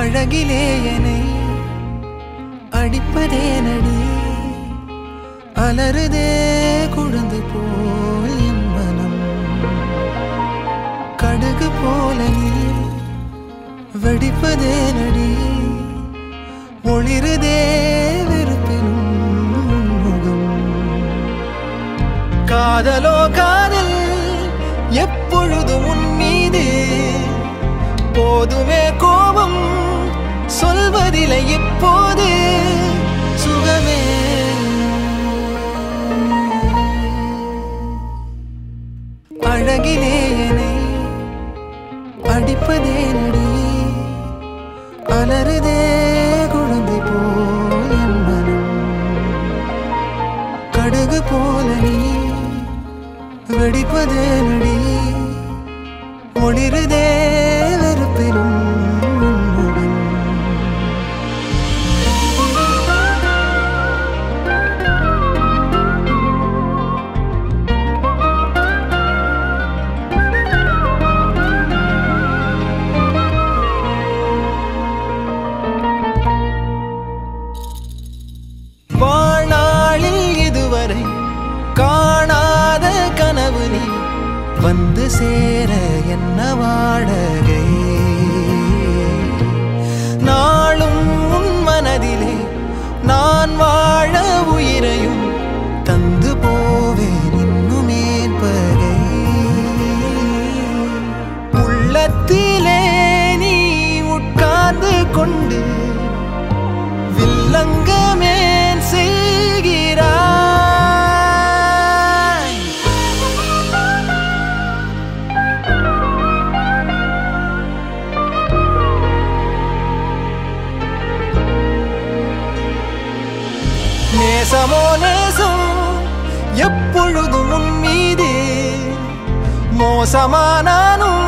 அழகிலே என்னை அடிப்பதே நடி அலறுதே குழந்தை போல் என் மனம் கடுகு போல நீ வெடிப்பதே நடி ஒளிருதே வெறுப்பினும் உன்முகம் காதலோ காதல் எப்பொழுதும் உன் மீது போதுமே கோபம் சொல்வதில்லை இப்போது சுகமே அழகிலே என்னை அடிப்பதே நடி அலறுதே குழந்தை போல் என் மனம் கடுகு போல நீ வெடிப்பதே நடி ஒளிருதே வெறுப்பிலும் உன்முகம். வாழ்நாளில் இதுவரை காணாத கனவு நீ வந்து சேர என்ன வாடகை நாளும் உன் மனதிலே நான் வாழ உயிரையும் தந்து போவேன் இன்னுமேன் பகை உள்ளத்திலே நீ உட்கார்ந்து கொண்டு வில்லங்கமேன் செய்கிறாய் நேசமோ நேசம் எப்பொழுதும் உன் மீது மோசமானானும்